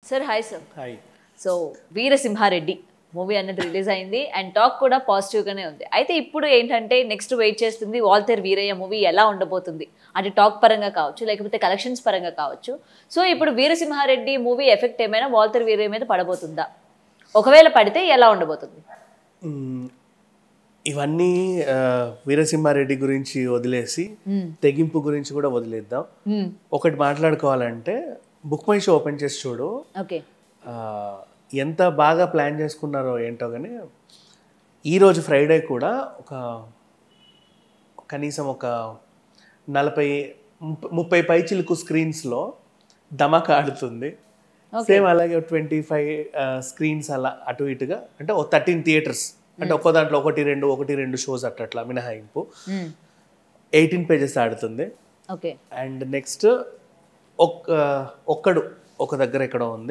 Sir hi sir hi so Veera Simha Reddy movie అనేది release అయింది and talk కూడా పాజిటివ్గానే ఉంది అయితే ఇప్పుడు ఏంటంటే నెక్స్ట్ వెయిట్ చేస్తుంది వాల్తేర్ వీరయ్య మూవీ ఎలా ఉండబోతుంది అంటే టాక్ పరంగా కావచ్చు లేకపోతే కలెక్షన్స్ పరంగా కావచ్చు సో ఇప్పుడు వీరసింహారెడ్డి మూవీ ఎఫెక్ట్ ఏమైనా వాల్తేర్ వీరయ్య మీద పడబోతుందా ఒకవేళ పడితే ఎలా ఉండబోతుంది మ్మ్. ఇవన్నీ ఆ, వీరసింహారెడ్డి గురించి వదిలేసి తెగింపు గురించి కూడా వదిలేద్దాం ఒకటి మాట్లాడుకోవాలంటే బుక్ మై షో ఓపెన్ చేసి చూడు ఓకే ఆ, ఎంత బాగా ప్లాన్ చేసుకున్నారో ఏంటో కానీ ఈరోజు ఫ్రైడే కూడా ఒక కనీసం ఒక నలభై ముప్ప- ముప్పై పై చిలుకు స్క్రీన్స్లో ధమాకా ఆడుతుంది సేమ్ అలాగే ట్వంటీ ఫైవ్ స్క్రీన్స్ అలా అటు ఇటుగా అంటే ఒక థర్టీన్ థియేటర్స్ అంటే ఒక్కో దాంట్లో ఒకటి రెండు ఒకటి రెండు షోస్ అట్లా మినహాయింపు ఎయిటీన్ పేజెస్ ఆడుతుంది ఓకే అండ్ నెక్స్ట్ ఒక్క ఒక్కడు ఒక దగ్గర ఎక్కడో ఉంది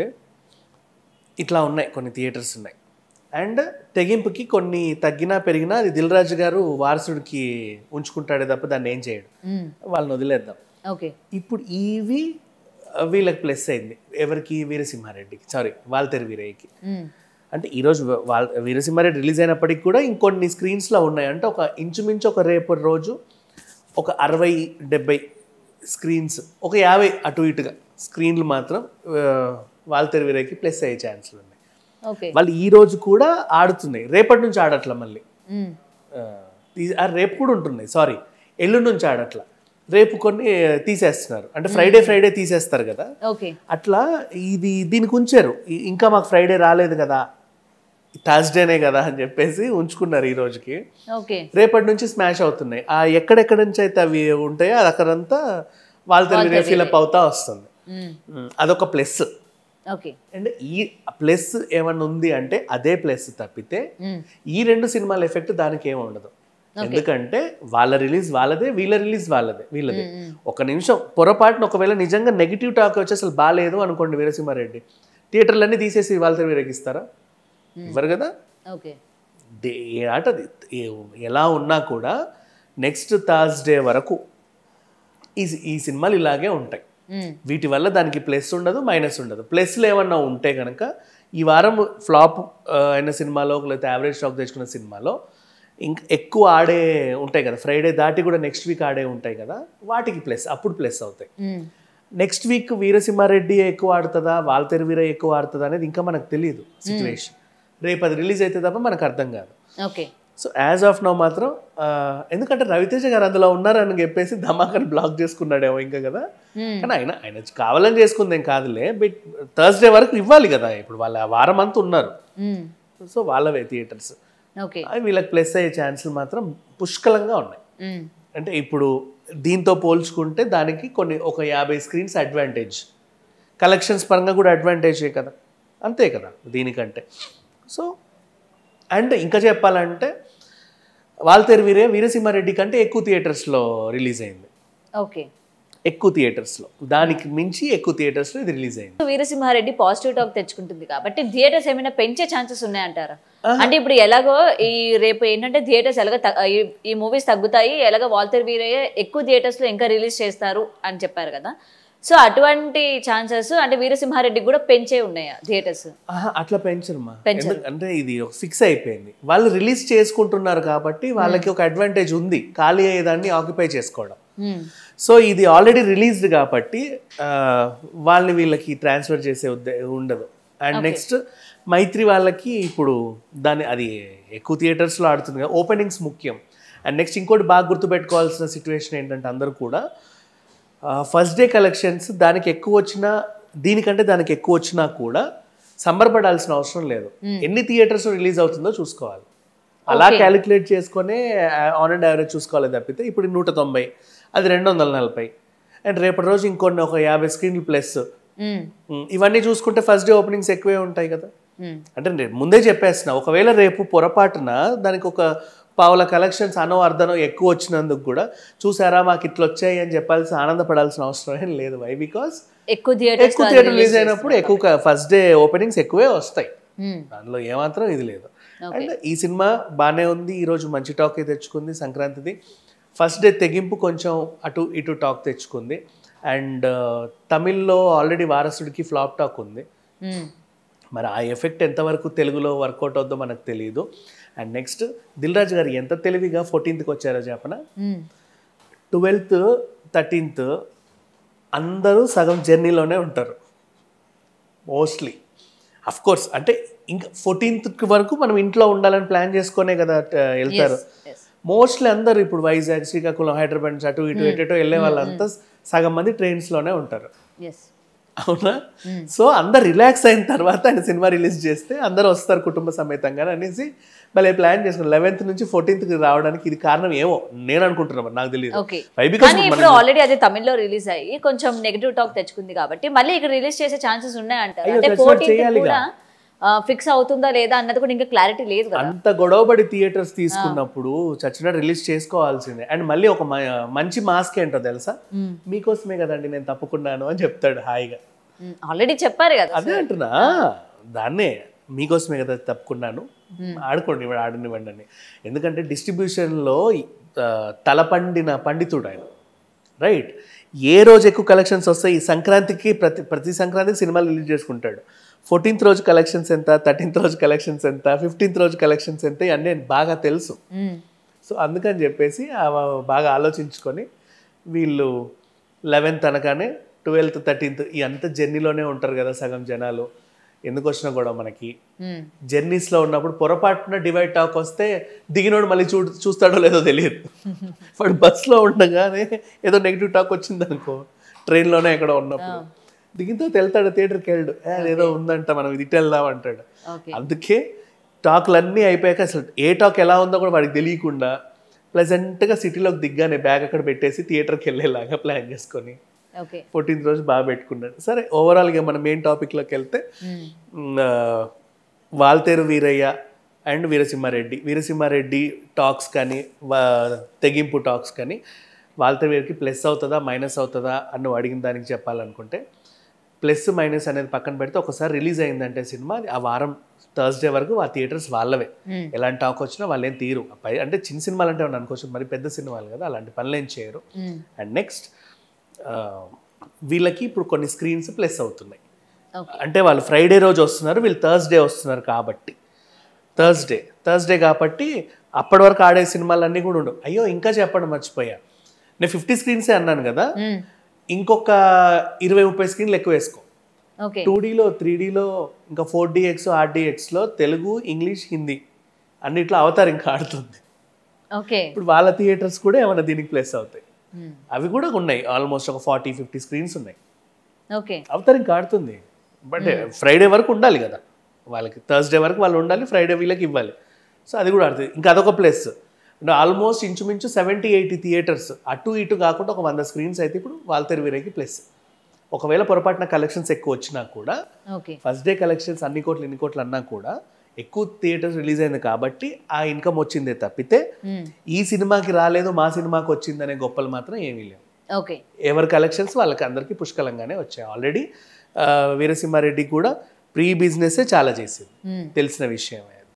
ఇట్లా ఉన్నాయి కొన్ని థియేటర్స్ ఉన్నాయి అండ్ తెగింపుకి కొన్ని తగ్గినా పెరిగినా అది దిల్ రాజు గారు వారసుడికి ఉంచుకుంటాడే తప్ప దాన్ని ఏం చేయడు వాళ్ళని వదిలేద్దాం ఓకే ఇప్పుడు ఇవి వీళ్ళకి ప్లస్ అయింది ఎవరికి వీరసింహారెడ్డికి సారీ వాల్తేరు వీరయ్యకి అంటే ఈరోజు వాళ్ళ వీరసింహారెడ్డి రిలీజ్ అయినప్పటికి కూడా ఇంకొన్ని స్క్రీన్స్లో ఉన్నాయి అంటే ఒక ఇంచుమించు ఒక రేపు రోజు ఒక అరవై డెబ్బై స్క్రీన్స్ ఒక యాభై అటు ఇటుగా స్క్రీన్లు మాత్రం ఆ, వాల్తేరు వీరయ్యకి ప్లస్ అయ్యే ఛాన్సులు ఉన్నాయి ఓకే వాళ్ళు ఈ రోజు కూడా ఆడుతున్నాయి రేపటి నుంచి ఆడట్ల మళ్ళీ ఆ, ఈ- ఆ, రేపు కూడా ఉంటున్నాయి సారీ ఎల్లుండి నుంచి ఆడట్ల రేపు కొన్ని తీసేస్తున్నారు అంటే ఫ్రైడే ఫ్రైడే తీసేస్తారు కదా ఓకే అట్లా ఇది దీనికి ఉంచారు ఇ- ఇంకా మాకు ఫ్రైడే రాలేదు కదా థర్స్డేనే కదా అని చెప్పేసి ఉంచుకున్నారు ఈ రోజుకి ఓకే రేపటి నుంచి స్మాష్ అవుతున్నాయి ఆ ఎక్కడెక్కడ నుంచి అయితే అవి ఉంటాయో అది అక్కడంతా వాళ్ళతో ఫిలప్ అవుతా వస్తుంది ఉమ్, అదొక ప్లస్ ఓకే అండ్ ఈ ప్లస్ ఏమన్నా ఉంది అంటే అదే ప్లస్ తప్పితే ఈ రెండు సినిమాల ఎఫెక్ట్ దానికి ఏమి ఉండదు ఎందుకంటే వాళ్ళ రిలీజ్ వాళ్ళదే వీళ్ళ రిలీజ్ వాళ్ళదే వీళ్ళదే ఒక నిమిషం పొరపాటున ఒకవేళ నిజంగా నెగిటివ్ టాక్ వచ్చి అసలు బాగాలేదు అనుకోండి వీరసింహారెడ్డి థియేటర్లన్నీ తీసేసి వాళ్ళతో వీరగిస్తారా ఇవ్వరు కదా ఓకే డే ఏ ఆట అది ఏ- ఎలా ఉన్నా కూడా నెక్స్ట్ థర్స్డే వరకు ఈ ఈ సినిమాలు ఇలాగే ఉంటాయి వీటి వల్ల దానికి ప్లస్ ఉండదు మైనస్ ఉండదు ప్లస్లు ఏమన్నా ఉంటే కనుక ఈ వారం ఫ్లాప్ అయిన సినిమాలో లేకపోతే యావరేజ్ స్టాక్ తెచ్చుకున్న సినిమాలో ఇంక ఎక్కువ ఆడే ఉంటాయి కదా ఫ్రైడే దాటి కూడా నెక్స్ట్ వీక్ ఆడే ఉంటాయి కదా వాటికి ప్లస్ అప్పుడు ప్లస్ అవుతాయి నెక్స్ట్ వీక్ వీరసింహారెడ్డి ఎక్కువ ఆడుతుందా వాల్తెరి వీర ఎక్కువ ఆడుతుందా అనేది ఇంకా మనకు తెలియదు సిచ్యువేషన్ రేపు అది రిలీజ్ అయితే తప్ప మనకు అర్థం కాదు okay so as of now మాత్రం ఆ, ఎందుకంటే రవితేజ గారు అందులో ఉన్నారని చెప్పేసి ధమాకాని బ్లాక్ చేసుకున్నాడేమో ఇంకా కదా కానీ ఆయన ఆయన కావాలని చేసుకుందేం కాదులే బట్ థర్స్డే వరకు ఇవ్వాలి కదా ఇప్పుడు వాళ్ళ వారం అంతా ఉన్నారు సో వాళ్ళవే థియేటర్స్ ఓకే అవి వీళ్ళకి ప్లస్ అయ్యే ఛాన్సులు మాత్రం పుష్కలంగా ఉన్నాయి అంటే ఇప్పుడు దీంతో పోల్చుకుంటే దానికి కొన్ని ఒక యాభై స్క్రీన్స్ అడ్వాంటేజ్ కలెక్షన్స్ పరంగా కూడా అడ్వాంటేజే కదా అంతే కదా దీనికంటే సో అండ్ ఇంకా చెప్పాలంటే వాల్తేరు వీరే వీరసింహారెడ్డి కంటే ఎక్కువ థియేటర్స్లో రిలీజ్ అయింది ఓకే ఎక్కువ థియేటర్స్లో దానికి మించి ఎక్కువ థియేటర్స్లో ఇది రిలీజ్ అయింది వీరసింహారెడ్డి పాజిటివ్ టాక్ తెచ్చుకుంటుంది కాబట్టి థియేటర్స్ ఏమైనా పెంచే ఛాన్సెస్ ఉన్నాయంటారా అంటే ఇప్పుడు ఎలాగో ఈ రేపు ఏంటంటే థియేటర్స్ ఎలాగ త- ఈ- ఈ మూవీస్ తగ్గుతాయి ఎలాగ వాల్తర్ వీరయ్య ఎక్కువ థియేటర్స్ లో ఇంకా రిలీజ్ చేస్తారు అని చెప్పారు కదా సో అటువంటి ఛాన్సెస్ అంటే వీరసింహారెడ్డి కూడా పెంచే ఉన్నాయా థియేటర్స్ ఆహా, అట్లా పెంచరమ్మా ఎందుకు- అంటే ఇది ఫిక్స్ అయిపోయింది వాళ్ళు రిలీజ్ చేసుకుంటున్నారు కాబట్టి వాళ్ళకి ఒక అడ్వాంటేజ్ ఉంది ఖాళీ అయ్యేదాన్ని ఆక్యుపై చేసుకోవడం సో ఇది ఆల్రెడీ రిలీజ్డ్ కాబట్టి ఆ, వాళ్ళని వీళ్ళకి ట్రాన్స్ఫర్ చేసే ఉద్దే ఉండదు అండ్ నెక్స్ట్ మైత్రి వాళ్ళకి ఇప్పుడు దాని అది ఎక్కువ థియేటర్స్లో ఆడుతుంది కదా ఓపెనింగ్స్ ముఖ్యం అండ్ నెక్స్ట్ ఇంకోటి బాగా గుర్తుపెట్టుకోవాల్సిన సిచ్యువేషన్ ఏంటంటే అందరూ కూడా ఫస్ట్ డే కలెక్షన్స్ దానికి ఎక్కువ వచ్చినా దీనికంటే దానికి ఎక్కువ వచ్చినా కూడా సంబరపడాల్సిన అవసరం లేదు ఎన్ని థియేటర్స్ రిలీజ్ అవుతుందో చూసుకోవాలి అలా క్యాలిక్యులేట్ చేసుకొని ఆన్ అండ్ యావరేజ్ చూసుకోవాలి తప్పితే ఇప్పుడు నూట తొంభై అది రెండు వందల నలభై అండ్ రేపటి రోజు ఇంకొన్ని ఒక యాభై స్క్రీన్లు ప్లస్ ఇవన్నీ చూసుకుంటే ఫస్ట్ డే ఓపెనింగ్స్ ఎక్కువే ఉంటాయి కదా అంటే నేను ముందే చెప్పేస్తున్నా ఒకవేళ రేపు పొరపాటున దానికి ఒక పావుల కలెక్షన్స్ అనో అర్ధనో ఎక్కువ వచ్చినందుకు కూడా చూసారా మాకు ఇట్లా వచ్చాయి అని చెప్పాల్సి ఆనందపడాల్సిన అవసరం ఏం లేదు వై బికాస్ ఎక్కువ థియేటర్స్ ఎక్కువ థియేటర్ రిలీజ్ అయినప్పుడు ఎక్కువ ఫస్ట్ డే ఓపెనింగ్స్ ఎక్కువే వస్తాయి దానిలో ఏమాత్రం ఇది లేదు అండ్ ఈ సినిమా బాగానే ఉంది ఈరోజు మంచి టాక్ తెచ్చుకుంది సంక్రాంతిది ఫస్ట్ డే తెగింపు కొంచెం అటు ఇటు టాక్ తెచ్చుకుంది అండ్ తమిళ్లో ఆల్రెడీ వారసుడికి ఫ్లాప్ టాక్ ఉంది మరి ఆ ఎఫెక్ట్ ఎంతవరకు తెలుగులో వర్కౌట్ అవుద్దో మనకు తెలియదు అండ్ నెక్స్ట్ దిల్ రాజు గారు ఎంత తెలివిగా ఫోర్టీన్త్కి వచ్చారో చెప్పన ట్వెల్త్ థర్టీన్త్ అందరూ సగం జర్నీలోనే ఉంటారు మోస్ట్లీ అఫ్ కోర్స్ అంటే ఇంకా ఫోర్టీన్త్ వరకు మనం ఇంట్లో ఉండాలని ప్లాన్ చేసుకునే కదా ట- వెళ్తారు మోస్ట్లీ అందరు ఇప్పుడు వైజాగ్ శ్రీకాకుళం హైదరాబాద్ నుంచి అటు ఇటు ఎటో వెళ్ళే వాళ్ళంతా సగం మంది ట్రైన్స్లోనే ఉంటారు ఎస్ అవునా సో అందరు రిలాక్స్ అయిన తర్వాత ఆయన సినిమా రిలీజ్ చేస్తే అందరూ వస్తారు కుటుంబ సమేతంగా అనేసి మళ్ళీ ప్లాన్ చేసుకున్నాం లెవెన్త్ నుంచి ఫోర్టీన్త్కి రావడానికి ఇది కారణం ఏమో నేను అనుకుంటున్నా మరి నాకు తెలియదు ఓకే Why? Because కానీ ఇప్పుడు ఆల్రెడీ అది తమిళ్లో రిలీజ్ అయ్యి కొంచెం నెగిటివ్ టాక్ తెచ్చుకుంది కాబట్టి మళ్ళీ ఇక్కడ రిలీజ్ చేసే ఛాన్సెస్ ఉన్నాయంటారు అయ్యో, అంటే ఖచ్చితంగా ఫోర్టీన్ చేయాలిగా. కూడా ఫిక్స్ అవుతుందా లేదా అన్నది కూడా ఇంకా క్లారిటీ లేదు కదా అంత గొడవపడి థియేటర్స్ తీసుకున్నప్పుడు చచ్చినట్టు రిలీజ్ చేసుకోవాల్సిందే అండ్ మళ్ళీ ఒక మ- మంచి మాస్క్ ఏంటో తెలుసా మీకోసమే కదండి నేను తప్పుకున్నాను అని చెప్తాడు హాయిగా ఆల్రెడీ చెప్పారు కదా అదే అంటున్నా దాన్నే మీకోసమే కదా తప్పుకున్నాను ఆడుకోండి ఇవాడు ఆడనివ్వండి అని ఎందుకంటే డిస్ట్రిబ్యూషన్లో తలపండిన పండితుడు ఆయన రైట్ ఏ రోజు ఎక్కువ కలెక్షన్స్ వస్తాయి ఈ సంక్రాంతికి ప్రతి ప్రతి సంక్రాంతికి సినిమాలు రిలీజ్ చేసుకుంటాడు ఫోర్టీన్త్ రోజు కలెక్షన్స్ ఎంత థర్టీన్త్ రోజు కలెక్షన్స్ ఎంత ఫిఫ్టీన్త్ రోజు కలెక్షన్స్ ఎంత ఇవన్నీ బాగా తెలుసు మ్మ్. సో అందుకని చెప్పేసి ఆ బాగా ఆలోచించుకొని వీళ్ళు లెవెన్త్ అనగానే ట్వెల్త్ థర్టీన్త్ ఈ అంత జర్నీలోనే ఉంటారు కదా సగం జనాలు ఎందుకు వచ్చినా కూడా మనకి మ్మ్. జర్నీస్లో ఉన్నప్పుడు పొరపాటున డివైడ్ టాక్ వస్తే దిగినోడు మళ్ళీ చూ చూస్తాడో లేదో తెలియదు వాడు బస్సులో ఉండగానే ఏదో నెగిటివ్ టాక్ వచ్చింది అనుకో ట్రైన్లోనే ఎక్కడ ఉన్నప్పుడు దిగిన తర్వాత వెళ్తాడు థియేటర్కి వెళ్ళడు "ఏ, అదేదో ఉందంట మనం ఇది ఇటు వెళ్దాం అంటాడు ఓకే అందుకే టాక్లు అన్నీ అయిపోయాక అసలు ఏ టాక్ ఎలా ఉందో కూడా వాడికి తెలియకుండా ప్లెజెంట్గా సిటీలోకి దిగ్గానే బ్యాగ్ అక్కడ పెట్టేసి థియేటర్కి వెళ్ళేలాగా ప్లాన్ చేసుకొని ఓకే ఫోర్టీన్త్ రోజు బాగా పెట్టుకున్నాడు సరే ఓవరాల్గా మన మెయిన్ టాపిక్లోకి వెళ్తే మ్మ్. మ్, ఆ, వాల్తేరు వీరయ్య అండ్ వీరసింహారెడ్డి వీరసింహారెడ్డి టాక్స్ కానీ వా- తెగింపు టాక్స్ కానీ వాల్తేరు వీరికి ప్లస్ అవుతుందా మైనస్ అవుతుందా అని నువ్వు అడిగిన దానికి చెప్పాలనుకుంటే ప్లస్ మైనస్ అనేది పక్కన పెడితే ఒకసారి రిలీజ్ అయిందంటే సినిమా అది ఆ వారం థర్స్డే వరకు ఆ థియేటర్స్ వాళ్ళవే మ్మ్. ఎలాంటి టాక్ వచ్చినా వాళ్ళు ఏం తీరు పై అంటే చిన్న సినిమాలు అంటే ఏమన్నా అనుకోవచ్చు మరి పెద్ద సినిమాలు కదా అలాంటి పనులు ఏం చేయరు మ్మ్. అండ్ నెక్స్ట్ వీళ్ళకి ఇప్పుడు కొన్ని స్క్రీన్స్ ప్లస్ అవుతున్నాయి ఓకే అంటే వాళ్ళు ఫ్రైడే రోజు వస్తున్నారు వీళ్ళు థర్స్డే వస్తున్నారు కాబట్టి థర్స్డే థర్స్డే కాబట్టి అప్పటి వరకు ఆడే సినిమాలన్నీ కూడా ఉండవు అయ్యో ఇంకా చెప్పడం మర్చిపోయా నేను ఫిఫ్టీ స్క్రీన్సే అన్నాను కదా మ్మ్. ఇంకొక ఇరవై ముప్పై స్క్రీన్లు ఎక్కువ వేసుకో ఓకే టూ డీలో త్రీ డీలో ఇంకా ఫోర్ డిఎక్స్ ఆర్డిఎక్స్లో తెలుగు ఇంగ్లీష్ హిందీ అన్నిట్లో అవతార్ ఇంకా ఆడుతుంది ఓకే ఇప్పుడు వాళ్ళ థియేటర్స్ కూడా ఏమైనా దీనికి ప్లస్ అవుతాయి మ్మ్. అవి కూడా ఉన్నాయి ఆల్మోస్ట్ ఒక ఫార్టీ ఫిఫ్టీ స్క్రీన్స్ ఉన్నాయి ఓకే అవతార్ ఇంకా ఆడుతుంది బట్ ఫ్రైడే వరకు ఉండాలి కదా వాళ్ళకి థర్స్డే వరకు వాళ్ళు ఉండాలి ఫ్రైడే వీళ్ళకి ఇవ్వాలి సో అది కూడా ఆడుతుంది ఇంకా అదొక ప్లస్ అంటే ఆల్మోస్ట్ ఇంచుమించు సెవెంటీ ఎయిటీ థియేటర్స్ అటు ఇటు కాకుండా ఒక వంద స్క్రీన్స్ అయితే ఇప్పుడు వాల్తేరు వీరకి ప్లస్ ఒకవేళ పొరపాటున కలెక్షన్స్ ఎక్కువ వచ్చినా కూడా ఓకే ఫస్ట్ డే కలెక్షన్స్ అన్ని కోట్లు ఇన్ని కోట్లు అన్నా కూడా ఎక్కువ థియేటర్స్ రిలీజ్ అయింది కాబట్టి ఆ ఇన్కమ్ వచ్చిందే తప్పితే మ్మ్. ఈ సినిమాకి రాలేదు మా సినిమాకి వచ్చిందనే గొప్పలు మాత్రం ఏమీ లేవు ఓకే ఎవరి కలెక్షన్స్ వాళ్ళకి అందరికీ పుష్కలంగానే వచ్చాయి ఆల్రెడీ వీరసింహారెడ్డి కూడా ప్రీ బిజినెస్ చాలా చేసింది మ్మ్. తెలిసిన విషయమే